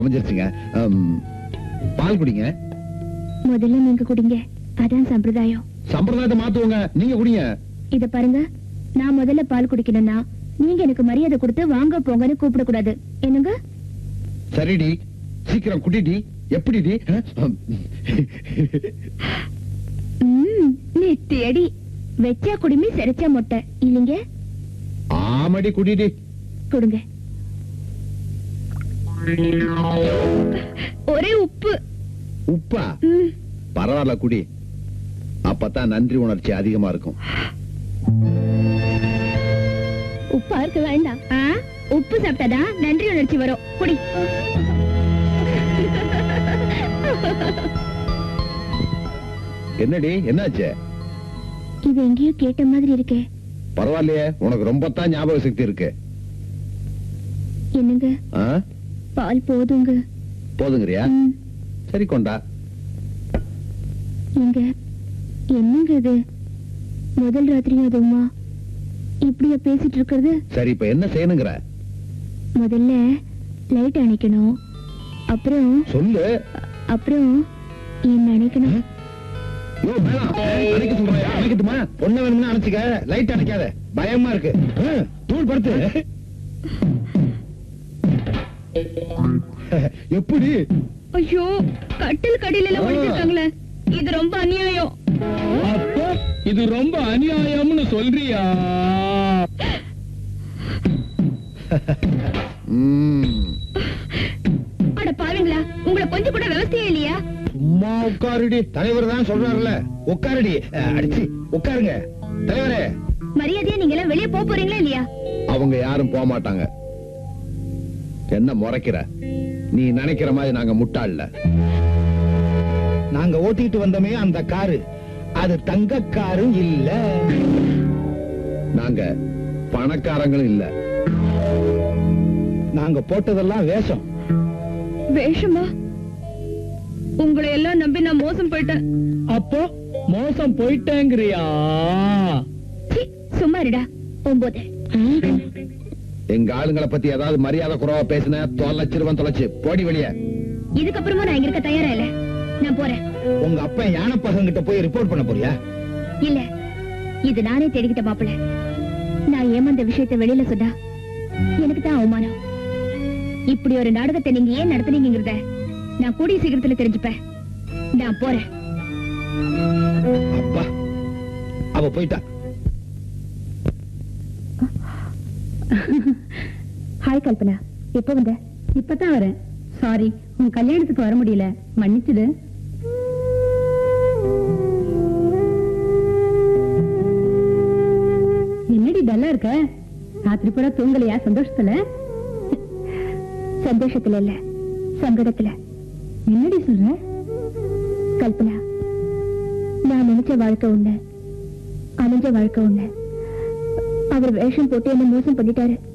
அமைஞ்சிருச்சுங்க அம், பால் குடிங்க முதல்ல நீங்க குடிங்க அதான் சம்பிரதாயம் சம்பிரதாயத்தை மாத்துவோங்க நீங்க குடிங்க இத பாருங்க நான் முதல்ல பால் குடிக்கணும்னா நீங்க எனக்கு மரியாதை கொடுத்து வாங்க போங்கன்னு கூப்பிட கூடாது என்னங்க சரிடி சீக்கிரம் குடிடி எப்படிடி அம், ம், நெத்தி அடி வெச்சா குடிமி செரைச்சா மொட்டை இல்லைங்க ஆமாடி குடிடி கொடுங்க ஒரே உப்பு உப்பா ம், பரவாயில்ல குடி அப்பதான் நன்றி உணர்ச்சி அதிகமா இருக்கும் உப்பா இருக்க வேண்டாம் ஆ, உப்பு சாப்பிட்டாதான் நன்றி உணர்ச்சி வரும் குடி என்னடி என்னாச்சு இது எங்கேயோ கேட்ட மாதிரி இருக்கே பரவாயில்லையே உனக்கு ரொம்ப தான் ஞாபக சக்தி இருக்கு என்னங்க ஆ? பால் போதுங்க போதுங்கறியா ம், சரி கொண்டா எங்க என்னங்க இது முதல் ராத்திரியும் அதுவுமா இப்படியா பேசிட்டு இருக்கிறது சரி இப்ப என்ன செய்யணுங்கிற முதல்ல லைட் அணைக்கணும் அப்புறம் சொல்லு அப்புறம் என்ன அணைக்கணும் யோ வேணாம் அணைக்க சொல்றியா அணைக்கட்டுமா பொண்ணு வேணும்னா அணைச்சுக்க லைட் அணைக்காத பயமா இருக்கு ஆ, தூள் படுத்து எப்படி ஐயோ கட்டில் கடியில எல்லாம் ஒளிச்சிருக்காங்களே இது ரொம்ப அநியாயம் அப்ப இது ரொம்ப அநியாயம்னு சொல்றியா ம், அட பாருங்களா உங்களை கொஞ்சம் கூட விவசாயம் இல்லையா சும்மா உட்காருடி தலைவர் தான் சொல்றாருல உட்காருடி அஹ், அடிச்சு உட்காருங்க தலைவரே மரியாதையா நீங்க எல்லாம் வெளியே போக போறீங்களா இல்லையா அவங்க யாரும் போக மாட்டாங்க என்ன முறைக்கிற நீ நினைக்கிற மாதிரி நாங்க முட்டாள்ல நாங்க ஓட்டிட்டு வந்தோமே அந்த காரு அது தங்க காரும் இல்ல நாங்க பணக்காரங்களும் இல்ல நாங்க போட்டதெல்லாம் வேஷம் வேஷமா உங்களை எல்லாம் நம்பி நான் மோசம் போயிட்டேன் அப்போ மோசம் போயிட்டேங்கிறியா சீ, சும்மா இருடா ஒன்பது எங்க ஆளுங்களை பத்தி ஏதாவது மரியாதை குறைவா பேசின தொலைச்சிருவன் தொலைச்சு போடி வெளிய இதுக்கப்புறமா நான் இங்க இருக்க தயாரா இல்ல நான் போறேன் உங்க அப்பா யானை பசங்கிட்ட போய் ரிப்போர்ட் பண்ண போறியா இல்ல இது நானே தேடிக்கிட்ட மாப்பிள நான் ஏமாந்த விஷயத்தை வெளியில சொன்னா எனக்கு தான் அவமானம் இப்படி ஒரு நாடகத்தை நீங்க ஏன் நடத்துனீங்கிறத நான் கூடிய சீக்கிரத்துல தெரிஞ்சுப்பேன் நான் போறேன் அப்பா அவ போயிட்டா ஹாய் கல்பனா எப்போ வந்த இப்பதான் வரேன் சாரி உன் கல்யாணத்துக்கு வர முடியல மன்னிச்சிடு என்னடி டல்லா இருக்க ராத்திரி பூரா தூங்கலையா சந்தோஷத்துல சந்தோஷத்துல இல்ல சங்கடத்துல என்னடி சொல்ற கல்பனா நான் நினைச்ச வாழ்க்கை ஒண்ணு அமைஞ்ச வாழ்க்கை ஒண்ணு அவர் வேஷம் போட்டு என்ன மோசம் பண்ணிட்டாரு